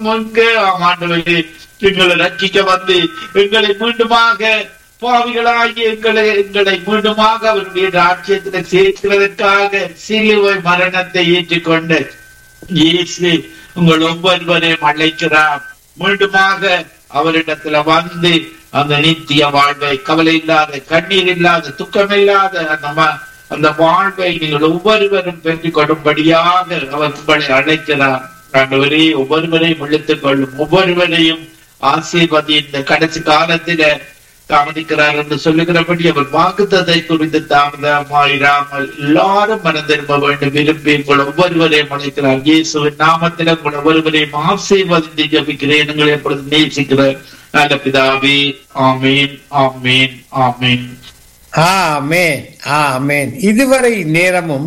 முன்க ஆமாண்டவரே எங்களை ரட்சிக்க வந்து எங்களை மீண்டுமாக பாவிகளாகி எங்களை எங்களை மீண்டுமாக அவருடைய ராஜ்யத்தில் சேர்க்கிறதற்காக சிலுவை மரணத்தை ஏற்றுக்கொண்டு இயேசு உங்கள் ஒவ்வொருவரையும் அழைக்கிறார் மீண்டுமாக அவரிடத்துல வந்து அந்த நித்திய வாழ்வை கவலை இல்லாத கண்ணீர் இல்லாத துக்கம் இல்லாத அந்த ம- அந்த வாழ்வை நீங்கள் ஒவ்வொருவரும் பெற்றுக் கொள்ளும்படியாக அவர் உங்களை அழைக்கிறார் ஆண்டவரே ஒவ்வொருவரையும் இழுத்துக் கொள்ளும் ஒவ்வொருவரையும் ஆசீர்வதி இந்த கடைசி காலத்தில தாமதிக்கிறார் என்று சொல்லுகிறபடி அவர் வாக்குத்தத்தை குறித்து தாமதமாயிராமல் எல்லாரும் மனந்திரும்ப வேண்டும் விரும்பி உங்கள் ஒவ்வொருவரையும் அழைக்கிறார் இயேசுவின் நாமத்தில் உங்கள் ஒவ்வொருவரையும் ஆசீர்வதித்து ஜபிக்கிறேன் எங்களை எப்பொழுது நேசிக்கிறேன் நல்ல பிதாவே ஆமீன் ஆமீன் ஆமீன் ஆமேன் ஆமேன் இதுவரை நேரமும்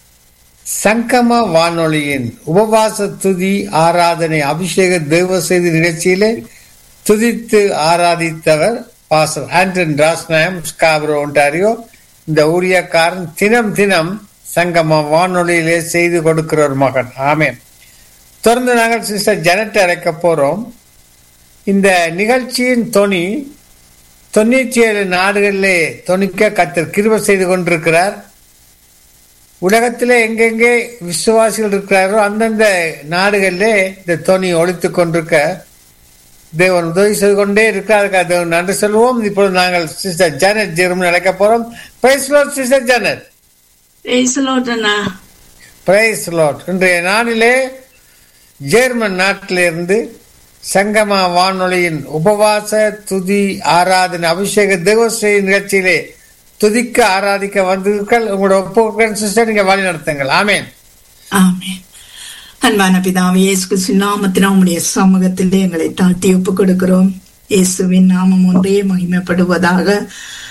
சங்கம வானொலியின் உபவாச துதி ஆராதனை அபிஷேக தெய்வ செய்தி நிகழ்ச்சியிலே துதித்து ஆராதித்தவர் pastor Anton Rasanayagam Scarborough Ontario இந்த ஊழியக்காரன் தினம் தினம் சங்கம வானொலியிலே செய்து கொடுக்கிற ஒரு மகன் ஆமேன் தொடர்ந்து நாங்கள் சிஸ்டர் ஜனட் அழைக்க போறோம் இந்த நிகழ்ச்சியின் தொனி தொண்ணூற்றி ஏழு நாடுகளிலே தொனிக்க கத்தர் கிருபை செய்து கொண்டிருக்கிறார் உலகத்திலே எங்கெங்கே விசுவாசிகள் இருக்கிறாரோ அந்தந்த நாடுகளிலே இந்த தொனி ஒழித்து கொண்டிருக்க தேவன் உதவி செய்து கொண்டே இருக்கிறார் தேவன் நன்றி சொல்வோம் இப்பொழுது நாங்கள் சிஸ்டர் ஜானட் ஜெர்மன் அழைக்க போறோம் praise Lord sister Janet Praise the Lord, அண்ணா பிரைஸ் லார்ட் இன்றைய நாளிலே ஜெர்மன் நாட்டிலிருந்து சங்கமா வானொலியின் உபவாச துதி ஆராதனை அபிஷேக தேவஸ்ரீ நிகழ்ச்சியிலே துதிக்க ஆராதிக்க வந்தீர்கள் உங்களோட ஒப்புக்கன் சிஸ்டர் நீங்க வழி நடத்துங்கள் ஆமேன் ஆமென் அன்பான பிதாவே இயேசு கிறிஸ்துவின் நாமத்தினால் உம்முடைய சமூகத்திலே எங்களை தாழ்த்தி ஒப்புக் கொடுக்கிறோம் இயேசுவின் நாமம் ஒன்றே மகிமைப்படுவதாக